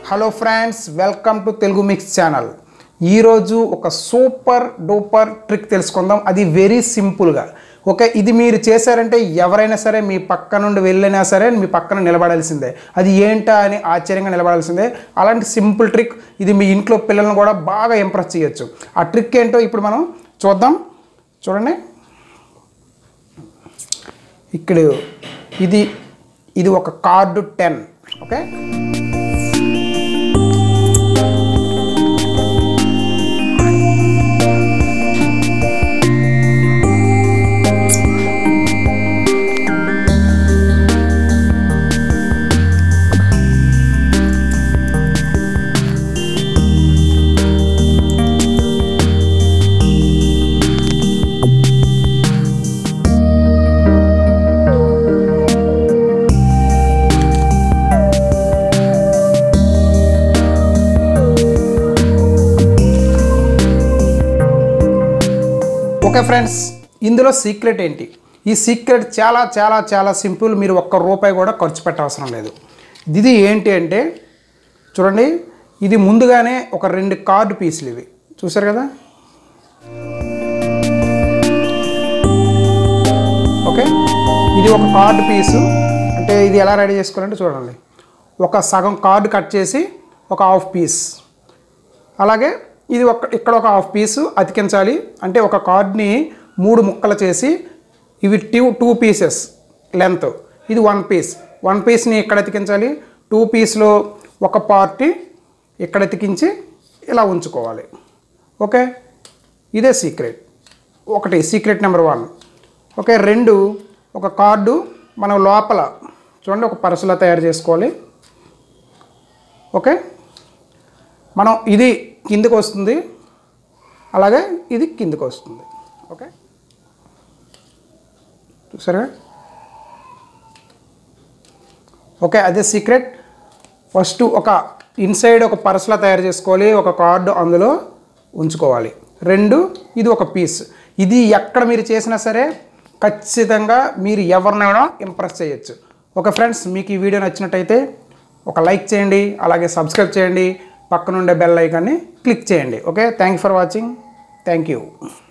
hello friends welcome to Telugu mix channel ఈరోజు ఒక super duper trick తెలుసుకుందాం అది వెరీ సింపుల్గా ఓకే ఇది మీరు చేశారంటే ఎవరైనా సరే మీ పక్క నుండి వెళ్ళినా సరే మీ పక్కన నిలబడాల్సిందే అది ఏంటా అని ఆశ్చర్యంగా నిలబడాల్సిందే అలాంటి సింపుల్ ట్రిక్ ఇది మీ ఇంట్లో పిల్లల్ని కూడా బాగా ఇంప్రెస్ చేయొచ్చు ఆ ట్రిక్ ఏంటో ఇప్పుడు మనం చూద్దాం చూడండి ఇక్కడ ఇది ఇది ఒక card ten okay okay friends ఇందులో సీక్రెట్ ఏంటి ఈ సీక్రెట్ చాలా చాలా చాలా సింపుల్ మీరు ఒక్క రూపాయి కూడా ఖర్చు పెట్టవసరం లేదు ఇది ఏంటి అంటే చూడండి ఇది ముందుగానే ఒక రెండు కార్డు పీసులు ఇవి చూసారు కదా ఓకే ఇది ఒక కార్డు పీసు అంటే ఇది ఎలా రెడీ చేసుకోవాలంటే చూడండి ఒక సగం కార్డు కట్ చేసి ఒక హాఫ్ పీస్ అలాగే ఇది ఒక ఇక్కడ ఒక హాఫ్ పీసు అతికించాలి అంటే ఒక కార్డ్ని మూడు ముక్కలు చేసి ఇవి టూ టూ పీసెస్ లెంత్ ఇది వన్ పీస్ వన్ పీస్ని ఇక్కడ అతికించాలి టూ పీస్లో ఒక పార్ట్ ఇక్కడ అతికించి ఇలా ఉంచుకోవాలి ఓకే ఇదే సీక్రెట్ ఒకటి సీక్రెట్ నెంబర్ వన్ ఓకే రెండు ఒక కార్డు మనం లోపల చూడండి ఒక పర్సులా తయారు చేసుకోవాలి ఓకే మనం ఇది కిందకు వస్తుంది అలాగే ఇది కిందకు వస్తుంది ఓకే చూసారా ఓకే అదే సీక్రెట్ ఫస్ట్ ఒక ఇన్సైడ్ ఒక పర్సులా తయారు చేసుకోవాలి ఒక కార్డు అందులో ఉంచుకోవాలి రెండు ఇది ఒక పీస్ ఇది ఎక్కడ మీరు చేసినా సరే ఖచ్చితంగా మీరు ఎవరినైనా ఇంప్రెస్ చేయొచ్చు ఓకే ఫ్రెండ్స్ మీకు ఈ వీడియో నచ్చినట్టయితే ఒక లైక్ చేయండి అలాగే సబ్స్క్రైబ్ చేయండి పక్కనుండే బెల్ ఐకాన్ని క్లిక్ చేయండి okay thank for watching thank you